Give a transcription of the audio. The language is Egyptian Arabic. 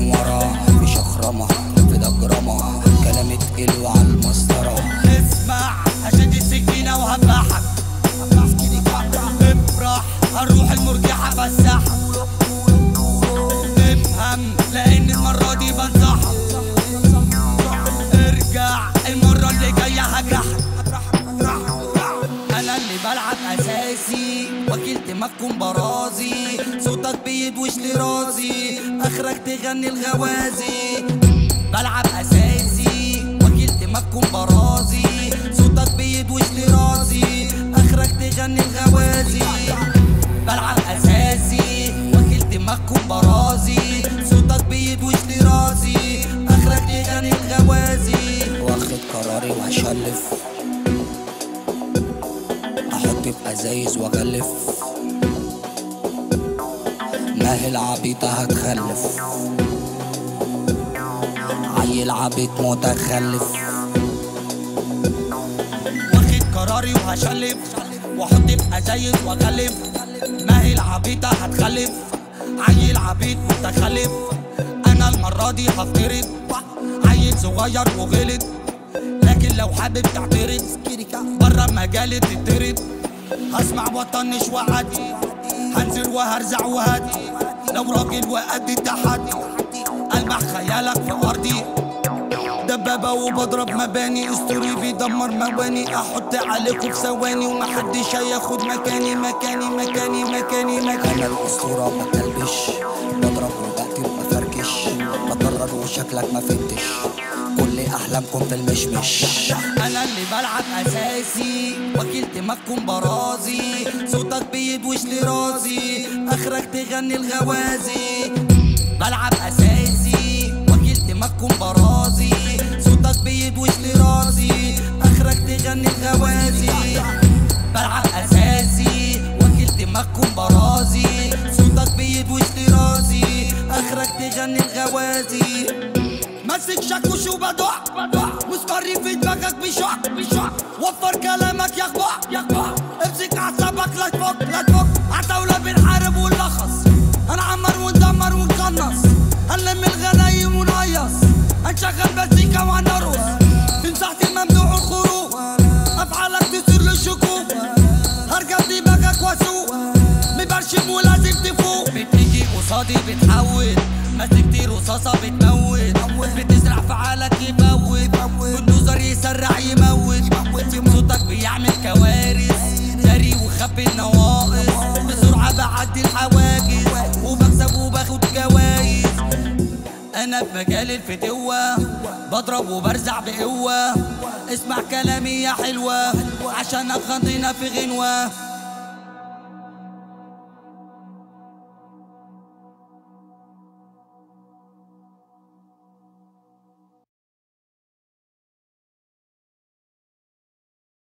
من ورا في شخرمة في دجرمة كلامي تقيل وعلى المسطرة اسمع هشد السكينة وهبحك افرح هنروح المرجحة فسحك افهم لان المرة دي بنصحك ارجع المرة اللي جاية هجرحك انا اللي بلعب اساسي وكيل دماغكم برازي صوتك بيدوش لي راسي اخرك تغني الغوازي بلعب اساسي وكيل دماغكم برازي صوتك بيدوش لي راسي اخرك تغني الغوازي بلعب اساسي وكيل دماغكم برازي صوتك بيدوش لي راسي اخرك تغني الغوازي واخد قراري وهشلف احط في ازايز واغلف ماهي العبيطة هتخلف عيل عبيط متخلف واخد قراري وهشلف واحط في ازايز واغلف ما هي العبيطة هتخلف عيل عبيط متخلف انا المرة دي هفترض عيل صغير وغلط لكن لو حابب تعترض بره مجالي تترد هسمع وطنش وعدي هنزل وهرزع وهدي لو راجل وقد التحدي المح خيالك في ارضي دبابة وبضرب مباني اسطوري بيدمر مواني احط عليكم في ثواني ومحدش هياخد مكاني مكاني مكاني مكاني مكاني انا الاسطورة بكلبش بضرب وبقتل بفركش بضرر وشكلك ما فهمتش كل احلامكم في المشمش انا اللي بلعب اساسي وكيل دماغكم برازي صوتك بيدوش لي راسي اخرك تغني الغوازي بلعب اساسي وكيل دماغكم برازي صوتك بيدوش لي راسي اخرك تغني الغوازي بلعب اساسي وكيل دماغكم برازي صوتك بيدوش لي راسي اخرك تغني الغوازي ماسك شاكوش وبدع مسكري في دماغك بشع بشع وفر كلامك يا اخبع يا اخبع امسك اعصابك لا تفك لا تفك عتاولة بنحارب ونلخص هنعمر وندمر ونقنص هنلم الغنايم ونهيص هنشغل مزيكا وهنرقص من تحت الممدوح الخروج افعالك تثير للشكوك هرجع دماغك واسوق مبرشم ولازم تفوق بتيجي قصادي بتحول مسكتي رصاصة بتموت بتزرع في عقلك يموت بالنظر يسرع يموت صوتك بيعمل كوارث جري وخبي النواقص بسرعة بعدي الحواجز وبكسب وباخد جوايز انا في مجال الفتوة بضرب وبرزع بقوة اسمع كلامي يا حلوة عشان اخضينا في غنوة